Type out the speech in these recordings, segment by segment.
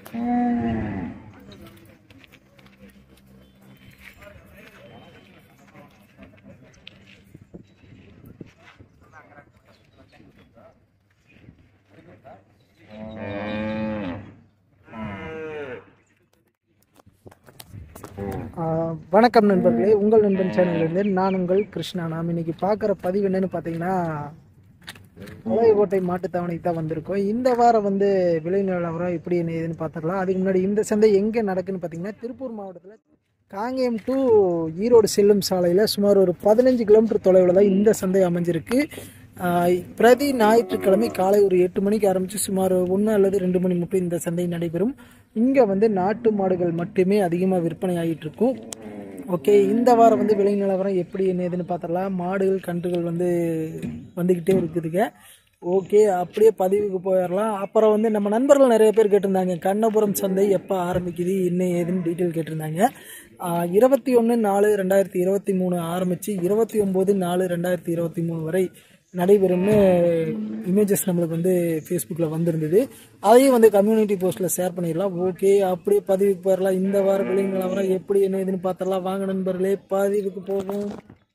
ஆஹ் வணக்கம் நண்பர்களே உங்கள் நண்பன் சேனல்லேருந்து நான் உங்கள் கிருஷ்ணா நாம் இன்னைக்கு பார்க்குற பதிவு என்னன்னு பார்த்தீங்கன்னா பழையகோட்டை மாட்டுத்தாவணைக்கு தான் வந்திருக்கோம் இந்த வாரம் வந்து விலை நிலவரம் எப்படி என்ன ஏதுன்னு பார்த்துடலாம் அதுக்கு முன்னாடி இந்த சந்தை எங்கே நடக்குன்னு பார்த்தீங்கன்னா திருப்பூர் மாவட்டத்தில் காங்கேயம் டு ஈரோடு செல்லும் சாலையில் சுமார் ஒரு பதினஞ்சு கிலோமீட்டர் தொலைவில் தான் இந்த சந்தை அமைஞ்சிருக்கு ஆஹ் பிரதி ஞாயிற்றுக்கிழமை காலை ஒரு எட்டு மணிக்கு ஆரம்பித்து சுமார் ஒன்று அல்லது ரெண்டு மணி மட்டும் இந்த சந்தை நடைபெறும் இங்கே வந்து நாட்டு மாடுகள் மட்டுமே அதிகமாக விற்பனை ஆகிட்டு இருக்கும் ஓகே இந்த வாரம் வந்து விலை நிலவரம் எப்படி என்ன ஏதுன்னு பார்த்துடலாம் மாடுகள் கன்றுகள் வந்து வந்துக்கிட்டே இருக்குதுங்க ஓகே அப்படியே பதிவுக்கு போயிடலாம் அப்புறம் வந்து நம்ம நண்பர்கள் நிறைய பேர் கேட்டிருந்தாங்க கண்ணபுரம் சந்தை எப்போ ஆரம்பிக்குது என்ன ஏதுன்னு டீட்டெயில் கேட்டிருந்தாங்க இருபத்தி ஒன்று நாலு ரெண்டாயிரத்தி இருபத்தி மூணு ஆரம்பித்து இருபத்தி ஒம்பது நாலு ரெண்டாயிரத்தி இருபத்தி மூணு வரை நடைபெறும்னு இமேஜஸ் நம்மளுக்கு வந்து ஃபேஸ்புக்கில் வந்திருந்தது அதையும் வந்து கம்யூனிட்டி போஸ்ட்டில் ஷேர் பண்ணிடலாம் ஓகே அப்படியே பதிவுக்கு போயிடலாம் இந்த வார விலை நிலவரம் எப்படி என்ன ஏதுன்னு பார்த்தரலாம் வாங்க நண்பர்களே பதிவுக்கு போவோம்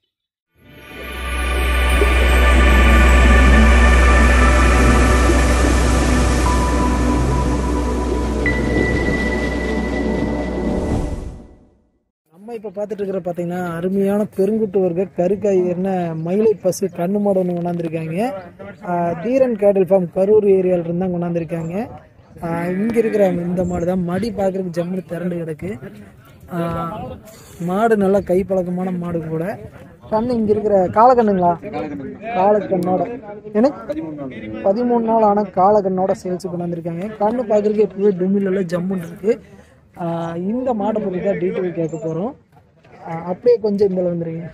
நம்ம இப்போ பார்த்துட்டு இருக்கிற பார்த்தீங்கன்னா அருமையான பெருங்குட்டு வர்க்க கருக்காய் என்ன மயிலை பசு கண்ணு மாடு ஒன்று கொண்டாந்துருக்காங்க ஆஹ் தீரன் கேடல் ஃபார்ம் கரூர் ஏரியாவில் இருந்து தான் கொண்டாந்துருக்காங்க இங்கே இருக்கிற இந்த மாடு தான் மடி பார்க்குறதுக்கு ஜம்முன்னு திரண்டு கிடக்கு ஆஹ் மாடு நல்லா கை பழக்கமான மாடு கூட கண்ணு இங்கே இருக்கிற காலக்கண்ணுங்களா காலக்கண்ணோட எனக்கு பதிமூணு நாள் ஆன காலக்கண்ணோட சேல்ஸ் கொண்டாந்துருக்காங்க கண்ணு பார்க்குறதுக்கு எப்பவுமே டுமில் ஜம்முன்னு இருக்குது ஆஹ் இந்த மாடை பற்றி தான் டீட்டெயில் கேட்க போகிறோம் அப்படியே கொஞ்சம் இந்த வந்துடுங்க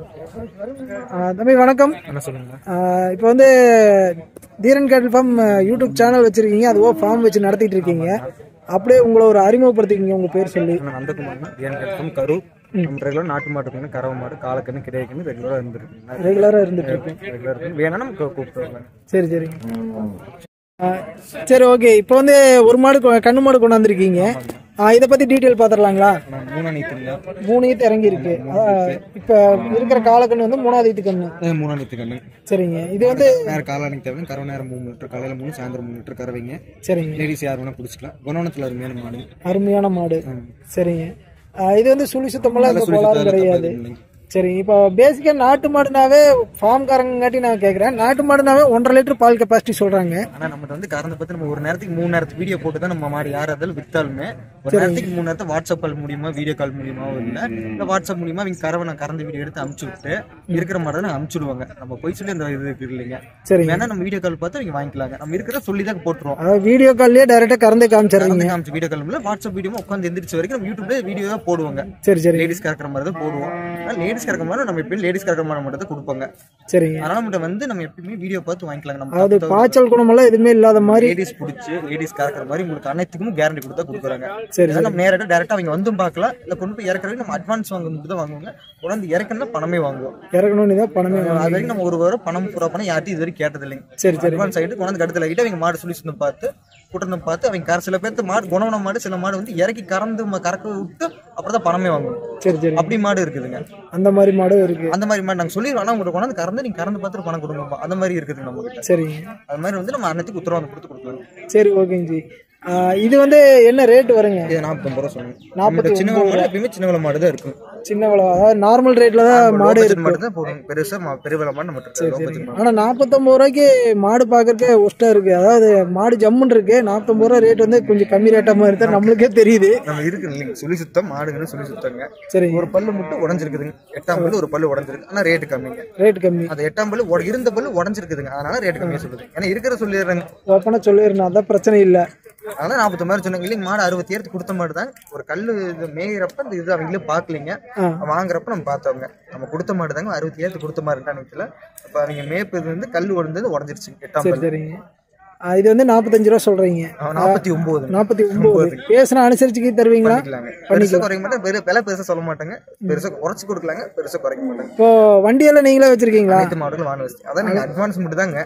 ஆஹ் தம்பி வணக்கம் என்ன சொல்லுங்க ஆஹ் இப்போ வந்து தீரன் கேட்டல் ஃபார்ம் யூடியூப் சேனல் வச்சுருக்கீங்க அதுவோ ஃபார்ம் வச்சு நடத்திட்டு இருக்கீங்க அப்படியே உங்களை ஒரு அறிமுகப்படுத்திக்கிங்க உங்கள் பேர் சொல்லி நான் நந்தகுமார் ஏன் கேட்கும் கரு நம்ம ரெகுலர் நாட்டு மாட்டு கண்ணு கறவை மாடு காலக்கண்ணு கிடைக்கணும் ரெகுலராக இருந்துருக்கு ரெகுலராக இருந்துட்டு இருக்கேன் ரெகுலர் வேணா நம்ம கூப்பிட்டு சரி சரிங்க ஆஹ் சரி ஓகே இப்போ வந்து ஒரு மாடு கொ- கண்ணு மாடு கொண்டாந்துருக்கீங்க இதை பற்றி டீட்டெயில் பார்த்துடலாங்களா நான் மூணா நீத்துங்க மூணு ஈத்து இறங்கி இருக்கு இப்போ இருக்கிற காலக்கண்ணு வந்து மூணாவது ஈத்து கண்ணு மூணா நீத்து கண்ணு சரிங்க இது வந்து நேரம் காலானிக்கு தேவை கறவை நேரம் மூணு லிட்டர் காலையில் மூணு சாயந்தரம் மூணு லிட்டர் கறவைங்க சரிங்க லேடிஸ் யார் வேணா பிடிச்சிக்கலாம் குணவனத்தில் அருமையான மாடு அருமையான மாடு சரிங்க ஆஹ் இது வந்து சுழி சுத்தமெல்லாம் இந்த கோளாறு கிடையாது சரிங்க இப்போ பேசிக்காக நாட்டு மாடுனாவே ஃபார்ம்காரங்காட்டி நான் கேட்குறேன் நாட்டு மாடுனாவே ஒன்றரை லிட்டர் பால் கெப்பாசிட்டி சொல்கிறாங்க ஆனா நம்மகிட்ட வந்து கறந்து பார்த்து நம்ம ஒரு நேரத்துக்கு மூணு நேரத்துக்கு வீடியோ போட்டு தான் நம்ம மாடு யார் அதில் வித்தாலுமே ஒரு நேரத்துக்கு மூணு நேரத்தை வாட்ஸ்அப் கால் மூலியமா வீடியோ கால் மூலியமா இல்ல இல்ல வாட்ஸ்அப் மூலியமா அவங்க கறவை நான் கறந்த வீடியோ எடுத்து அமுச்சு விட்டு இருக்கிற மாடு நான் அமுச்சு விடுவாங்க நம்ம போய் சொல்லி அந்த இது இருக்கு இல்லைங்க சரிங்க வேணா நம்ம வீடியோ கால் பார்த்து அவங்க வாங்கிக்கலாங்க நம்ம இருக்கிற சொல்லி தான் போட்டுருவோம் அதாவது வீடியோ கால்லேயே டைரெக்டாக கறந்து காமிச்சிடுறீங்க கறந்து காமிச்சு வீடியோ கால் மூலம் வாட்ஸ்அப் வீடியோ உட்காந்து எந்திரிச்ச வரைக்கும் நம்ம யூடியூப்ல வீடியோ தான் போடுவாங்க சரி சரி லேடிஸ் கறக்கிற மாதிரி தான் போடுவோம் லேடிஸ் கறக்கிற மாதிரி நம்ம எப்பயும் லேடிஸ் கறக்கிற மாதிரி மட்டும் தான் கொடுப்பாங்க சரிங்க அதனால நம்மகிட்ட வந்து நம்ம எப்பயுமே வீடியோ பார்த்து வாங்கிக்கலாங்க நம்ம அதாவது பாய்ச்சல் குணமெல்லாம் எதுவுமே இல்லாத மாதிரி லேடிஸ் பிடிச்சி லேடிஸ் கறக்கிற மாதிரி உங்களுக்கு அனைத்துக்கும் கேரண்டி கொடுத்தா கொடுக்குறாங்க சரி இதை நம்ம நேரடியாக டேரக்டா அவங்க வந்தும் பார்க்கலாம் இல்ல கொண்டு போய் இறக்குறதுக்கு நம்ம அட்வான்ஸ் வாங்க மட்டும் தான் வாங்குவாங்க கொண்டாந்து இறக்கணும்னா பணமே வாங்குவோம் இறக்கணும்னு தான் பணமே அது வரைக்கும் நம்ம ஒரு வாரம் பணம் பூரா பணம் யார்ட்டும் இது வரைக்கும் கேட்டது இல்லைங்க சரி சரி அட்வான்ஸ் ஆகிட்டு கொண்டாந்து கடுத்துல ஆகிட்டு அவங்க மாடு சொல்லி சொன்ன பார்த்து கூட்டணும் பார்த்து அவங்க கர சில பேர்த்து மாடு குணவன மாடு சில மாடு வந்து இறக்கி கறந்து ம- கறக்க விட்டு அப்புறம் தான் பணமே வாங்குவோம் சரி சரி அப்படி மாடு இருக்குதுங்க அந்த மாதிரி மாடும் இருக்கு அந்த மாதிரி மாடு நாங்கள் சொல்லிடுவோம் ஆனால் உங்களுக்கு கொண்டாந்து கறந்து நீங்க கறந்து பார்த்துட்டு பணம் கொடுங்கப்பா அந்த மாதிரி இருக்குது நம்ம கிட்ட சரிங்க அது மாதிரி வந்து நம்ம அன்னத்துக்கு உத்தரவாதம் கொடுத்து கொடுக்கலாம் சரி ஓகேங்க ஜி ஆஹ் இது வந்து என்ன ரேட் வருங்க இது நாற்பத்தொம்பது ரூபா சொன்னேன் நம்மகிட்ட சின்ன மாடு எப்பயுமே சின்ன விலை மாடு தான் இருக்கும் சின்ன விலை அதாவது நார்மல் ரேட்ல தான் மாடு பட்ஜெட் மாடு தான் போடுவோம் பெருசா மா- பெரிய விலை மாடு நம்ம கிட்ட low budget மாடு. ஆனா நாற்பத்தொம்பது ரூபாய்க்கு மாடு பார்க்கறதுக்கே ஒஸ்டா இருக்கு அதாவது மாடு ஜம்முன்னு இருக்கு நாற்பத்தொம்பது ரூபா ரேட் வந்து கொஞ்சம் கம்மி ரேட்டா மாதிரி தான் நம்மளுக்கே தெரியுது நம்ம இருக்கு இல்லைங்க சுழி சுத்தம் மாடுங்கன்னு சுழி சுத்தங்க சரிங்க ஒரு பல்லு மட்டும் உடஞ்சிருக்குதுங்க எட்டாம் பல்லு ஒரு பல்லு உடஞ்சிருக்கு ஆனா ரேட்டு கம்மிங்க ரேட் கம்மி அந்த எட்டாம் பல்லு உட- இருந்த பல்லு உடஞ்சிருக்குதுங்க அதனால ரேட் கம்மியா சொல்லுது ஏன்னா இருக்கிற சொல்லிடுறாங்க ஓப்பனாக சொல்லிடுறேன் அதான் பிரச்சனை இல்லை அதனால நாற்பத்தி மாதிரி சொன்னாங்க இல்லைங்க மாடு அறுபத்தி ஏழுக்கு கொடுத்த மாடு தான் ஒரு கல்லு இது மேயிறப்ப இந்த இது அவங்களே பார்க்கலீங்க ஆ. வாங்குறப்ப நம்ம பார்த்தவங்க நம்ம கொடுத்த மாடு தாங்க அறுபத்தி ஏழுக்கு கொடுத்த மாதிரி நினைக்கல அப்ப அவங்க மேப்பு இது வந்து கல் உடஞ்சது உடஞ்சிருச்சு எட்டாம் சரி பல்லு சரிங்க ஆ, இது வந்து நாற்பத்தஞ்சு ரூபா சொல்றீங்க நாற்பத்தி ஒன்பது நாற்பத்தி ஒன்பது பேசுனா அனுசரிச்சுக்கி தருவீங்களா பண்ணிக்கலாங்க பெருசா குறைக்க மாட்டேன் பெரு விலை பெருசா சொல்ல மாட்டாங்க பெருசா குறைச்சு கொடுக்கலாங்க பெருசா குறைக்க மாட்டாங்க இப்போ வண்டியெல்லாம் நீங்களே வச்சிருக்கீங்களா அனைத்து மாடுகளும் வாங்க வச்சு அதான் நீங்க அட்வான்ஸ் மட்டும் தாங்க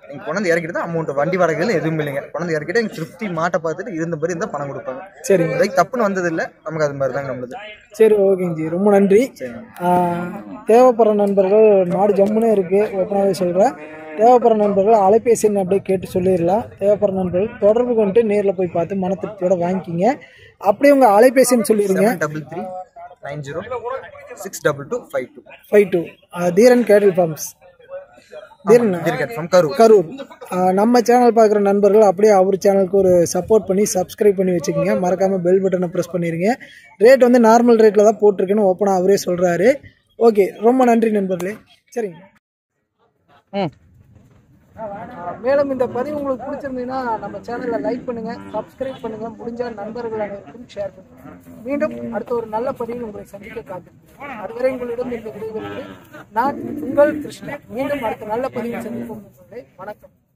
நீங்க கொண்டாந்து இறக்கிட்டு தான் அமௌண்ட் வண்டி வாடகைகள் எதுவும் இல்லைங்க கொண்டாந்து இறக்கிட்டு எங்க திருப்தி மாட்டை பார்த்துட்டு இருந்த மாதிரி இருந்தால் பணம் கொடுப்பாங்க சரிங்க அதுக்கு தப்புன்னு வந்தது இல்லை நமக்கு அது மாதிரி தாங்க நம்மளுது சரி ஓகேங்க ஜி ரொம்ப நன்றி ஆஹ், தேவைப்படுற நண்பர்கள் மாடு ஜம்முனே இருக்குது ஓப்பனாகவே சொல்கிறேன் தேவைப்படுற நண்பர்கள் அலைபேசி எண் அப்படியே கேட்டு சொல்லிடலாம் தேவைப்படுற நண்பர்கள் தொடர்பு கொண்டு நேரில் போய் பார்த்து மன திருப்தியோட வாங்கிக்கிங்க அப்படியே உங்கள் அலைபேசின்னு சொல்லிடுங்க double three nine zero six double two five two five two Theeran cattle farms Theeran cricket from Karur Karur ஆஹ் நம்ம சேனல் பார்க்குற நண்பர்கள் அப்படியே அவர் சேனலுக்கு ஒரு சப்போர்ட் பண்ணி சப்ஸ்கிரைப் பண்ணி வச்சுக்கோங்க மறக்காமல் பெல் பட்டனை ப்ரெஸ் பண்ணிடுங்க ரேட் வந்து நார்மல் ரேட்டில் தான் போட்டிருக்கேன்னு ஓப்பனாக அவரே சொல்கிறாரு ஓகே ரொம்ப நன்றி நண்பர்களே சரிங்க ம் மேலும் இந்த பதிவு உங்களுக்கு பிடிச்சிருந்ததுன்னா நம்ம சேனலை லைக் பண்ணுங்க சப்ஸ்கிரைப் பண்ணுங்க முடிஞ்ச நண்பர்கள் அனைவருக்கும் ஷேர் பண்ணுங்க மீண்டும் அடுத்த ஒரு நல்ல பதிவில் உங்களை சந்திக்க காத்து அதுவரை உங்களிடம் இந்த விடைபெறுவது நான் உங்கள் கிருஷ்ணன் மீண்டும் அடுத்த நல்ல பதிவில் சந்திப்போம் நண்பர்களே. வணக்கம்